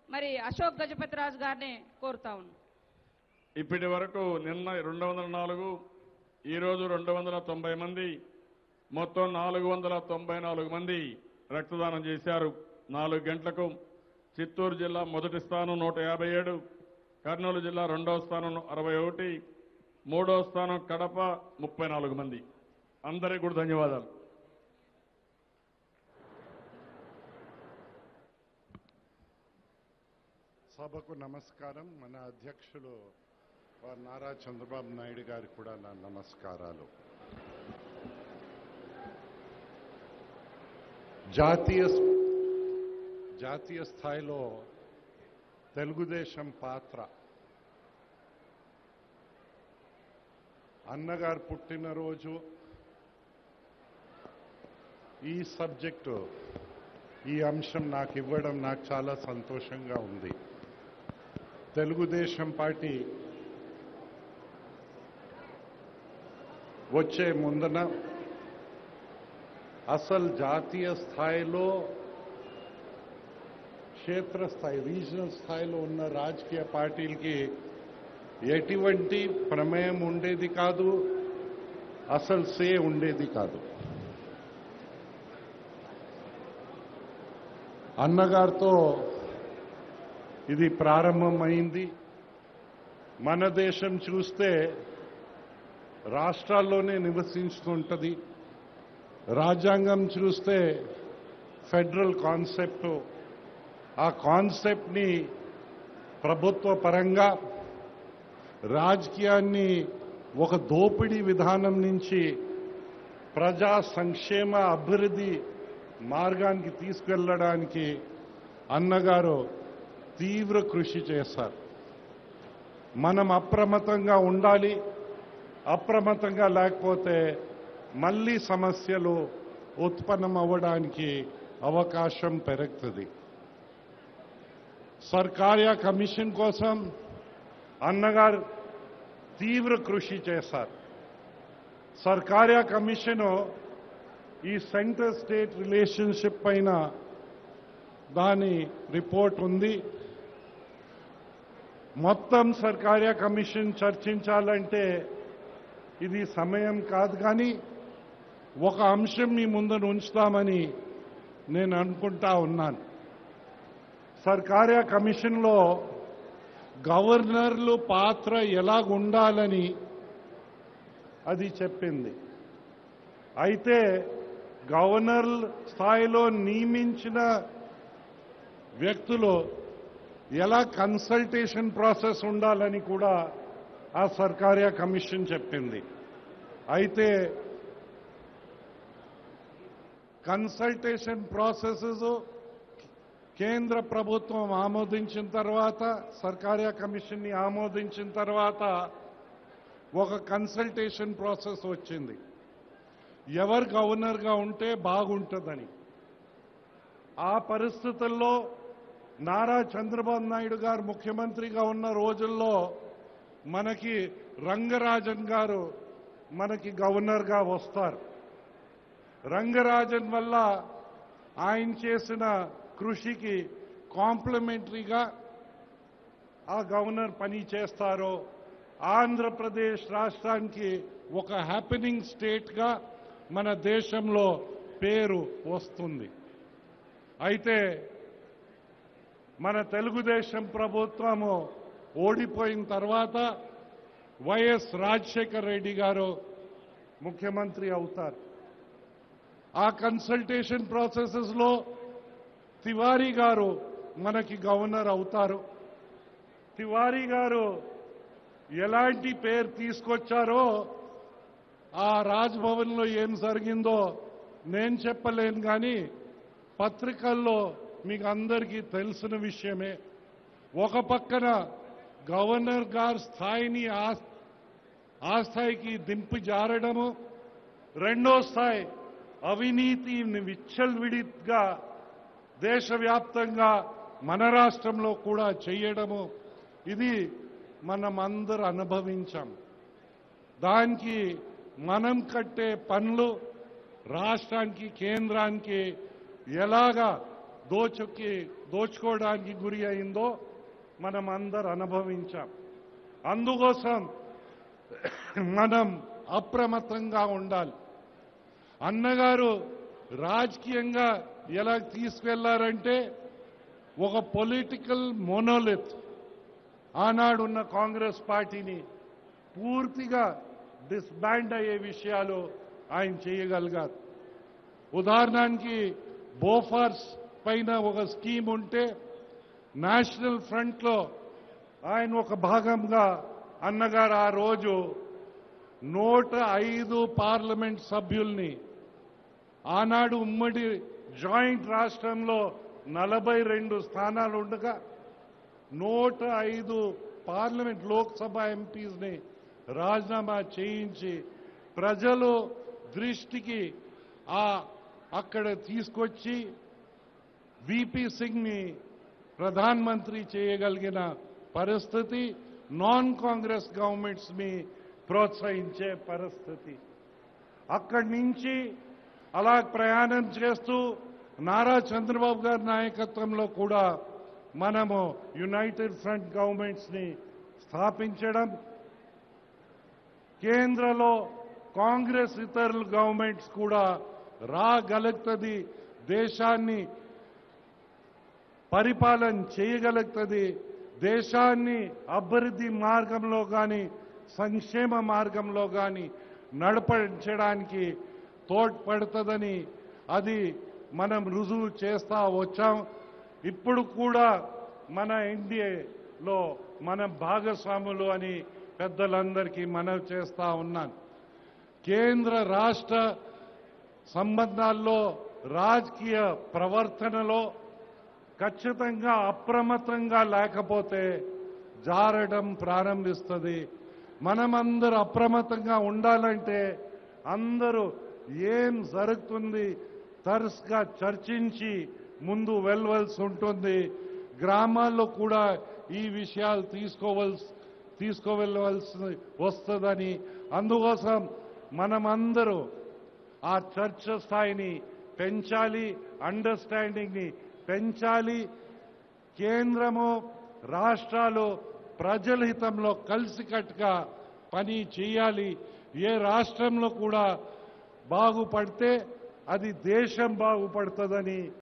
మరి అశోక్ గజపతిరాజు గారిని కోరుతా ఉన్నాను ఇప్పటి వరకు నిన్న రెండు వందల నాలుగు ఈరోజు రెండు వందల తొంభై మంది మొత్తం నాలుగు వందల తొంభై నాలుగు మంది రక్తదానం చేశారు నాలుగు గంటలకు చిత్తూరు జిల్లా మొదటి స్థానం నూట యాభై ఏడు కర్నూలు జిల్లా రెండవ స్థానం అరవై ఒకటి మూడవ స్థానం కడప ముప్పై నాలుగు మంది అందరికీ కూడా ధన్యవాదాలు సభకు నమస్కారం మన అధ్యక్షులు వారు నారా చంద్రబాబు నాయుడు గారికి కూడా నా నమస్కారాలు జాతీయ జాతీయ స్థాయిలో తెలుగుదేశం పాత్ర అన్నగారు పుట్టినరోజు ఈ సబ్జెక్టు ఈ అంశం నాకు ఇవ్వడం నాకు చాలా సంతోషంగా ఉంది తెలుగుదేశం పార్టీ వచ్చే ముందన అసలు జాతీయ స్థాయిలో క్షేత్రస్థాయి రీజనల్ స్థాయిలో ఉన్న రాజకీయ పార్టీలకి ఎటువంటి ప్రమేయం ఉండేది కాదు అసలు సే ఉండేది కాదు అన్నగారితో ఇది ప్రారంభమైంది మన దేశం చూస్తే రాష్ట్రాల్లోనే నివసిస్తుంటుంది రాజ్యాంగం చూస్తే ఫెడరల్ కాన్సెప్ట్ ఆ కాన్సెప్ట్ని ప్రభుత్వ పరంగా రాజకీయాన్ని ఒక దోపిడీ విధానం నుంచి ప్రజా సంక్షేమ అభివృద్ధి మార్గానికి తీసుకెళ్లడానికి అన్నగారు తీవ్ర కృషి చేశారు మనం అప్రమత్తంగా ఉండాలి అప్రమత్తంగా లేకపోతే మళ్ళీ సమస్యలు ఉత్పన్నం అవ్వడానికి అవకాశం పెరుగుతుంది సర్కార్య కమిషన్ కోసం అన్నగారు తీవ్ర కృషి చేశారు సర్కార్య కమిషను ఈ సెంటర్ స్టేట్ రిలేషన్షిప్ పైన దాని రిపోర్ట్ ఉంది మొత్తం సర్కార్య కమిషన్ చర్చించాలంటే ఇది సమయం కాదు కానీ ఒక అంశం మీ ముందర ఉంచుతామని నేను అనుకుంటా ఉన్నాను సర్కార్య కమిషన్లో గవర్నర్లు పాత్ర ఎలాగుండాలని అది చెప్పింది అయితే గవర్నర్ స్థాయిలో నియమించిన వ్యక్తులు ఎలా కన్సల్టేషన్ ప్రాసెస్ ఉండాలని కూడా ఆ సర్కార్య కమిషన్ చెప్పింది అయితే కన్సల్టేషన్ ప్రాసెసెస్ కేంద్ర ప్రభుత్వం ఆమోదించిన తర్వాత సర్కార్య కమిషన్ని ఆమోదించిన తర్వాత ఒక కన్సల్టేషన్ ప్రాసెస్ వచ్చింది ఎవరు గవర్నర్గా ఉంటే బాగుంటుందని ఆ పరిస్థితుల్లో నారా చంద్రబాబు నాయుడు గారు ముఖ్యమంత్రిగా ఉన్న రోజుల్లో మనకి రంగరాజన్ గారు మనకి గవర్నర్గా వస్తారు రంగరాజన్ వల్ల ఆయన చేసిన కృషికి కాంప్లిమెంటరీగా ఆ గవర్నర్ పని చేస్తారో ఆంధ్రప్రదేశ్ రాష్ట్రానికి ఒక హ్యాపెనింగ్ స్టేట్గా మన దేశంలో పేరు వస్తుంది అయితే మన తెలుగుదేశం ప్రభుత్వము ఓడిపోయిన తర్వాత వైఎస్ రాజశేఖర్ రెడ్డి గారు ముఖ్యమంత్రి అవుతారు ఆ కన్సల్టేషన్ ప్రాసెసెస్ లో తివారీ గారు మనకి గవర్నర్ అవుతారు తివారీ గారు ఎలాంటి పేరు తీసుకొచ్చారో ఆ రాజ్భవన్లో ఏం జరిగిందో నేను చెప్పలేను కానీ పత్రికల్లో మీకు అందరికీ తెలిసిన విషయమే ఒక పక్కన గవర్నర్ గారి స్థాయిని ఆ ఆ స్థాయికి దింపు జారడము రెండో స్థాయి అవినీతిని విచ్చలవిడిగా దేశవ్యాప్తంగా మన రాష్ట్రంలో కూడా చేయడము ఇది మనం అందరూ అనుభవించాం దానికి మనం కట్టే పనులు రాష్ట్రానికి కేంద్రానికి ఎలాగా దోచుకి దోచుకోవడానికి గురి అయిందో మనం అందరు అనుభవించాం అందుకోసం మనం అప్రమత్తంగా ఉండాలి అన్నగారు రాజకీయంగా ఎలా తీసుకెళ్లారంటే ఒక పొలిటికల్ మోనోలిత్ ఆనాడున్న కాంగ్రెస్ పార్టీని పూర్తిగా డిస్బ్యాండ్ అయ్యే విషయాలు ఆయన చేయగలిగారు ఉదాహరణకి బోఫార్స్ పైన ఒక స్కీమ్ ఉంటే నేషనల్ ఫ్రంట్లో ఆయన ఒక భాగంగా అన్నగారు ఆ రోజు నూట ఐదు పార్లమెంట్ సభ్యుల్ని ఆనాడు ఉమ్మడి జాయింట్ రాష్ట్రంలో నలభై రెండు స్థానాలు ఉండగా నూట ఐదు పార్లమెంట్ లోక్సభ ఎంపీస్ని రాజీనామా చేయించి ప్రజలు దృష్టికి ఆ అక్కడ తీసుకొచ్చి విపి సింగ్ని ప్రధానమంత్రి చేయగలిగిన పరిస్థితి నాన్ కాంగ్రెస్ గవర్నమెంట్స్ ని ప్రోత్సహించే పరిస్థితి అక్కడి నుంచి అలా ప్రయాణం చేస్తూ నారా చంద్రబాబు గారి నాయకత్వంలో కూడా మనము యునైటెడ్ ఫ్రంట్ గవర్నమెంట్స్ ని స్థాపించడం కేంద్రలో కాంగ్రెస్ ఇతరుల గవర్నమెంట్స్ కూడా రాగలుగుతుంది దేశాన్ని పరిపాలన చేయగలుగుతుంది దేశాన్ని అభివృద్ధి మార్గంలో కానీ సంక్షేమ మార్గంలో కానీ నడపడించడానికి తోడ్పడుతుందని అది మనం రుజువు చేస్తా వచ్చాం ఇప్పుడు కూడా మన ఎన్డీఏలో మన భాగస్వాములు అని పెద్దలందరికీ మనవి చేస్తా ఉన్నాను కేంద్ర రాష్ట్ర సంబంధాల్లో రాజకీయ ప్రవర్తనలో ఖచ్చితంగా అప్రమత్తంగా లేకపోతే జారడం ప్రారంభిస్తుంది మనమందరూ అప్రమత్తంగా ఉండాలంటే అందరూ ఏం జరుగుతుంది తరచుగా చర్చించి ముందు వెళ్ళవలసి ఉంటుంది గ్రామాల్లో కూడా ఈ విషయాలు తీసుకోవలసి తీసుకువెళ్ళవలసి వస్తుందని అందుకోసం మనమందరూ ఆ చర్చ స్థాయిని పెంచాలి అండర్స్టాండింగ్ ని పెంచాలి కేంద్రము రాష్ట్రాలు ప్రజల హితంలో కలిసికట్టుగా పని చేయాలి ఏ రాష్ట్రంలో కూడా బాగుపడితే అది దేశం బాగుపడుతుందని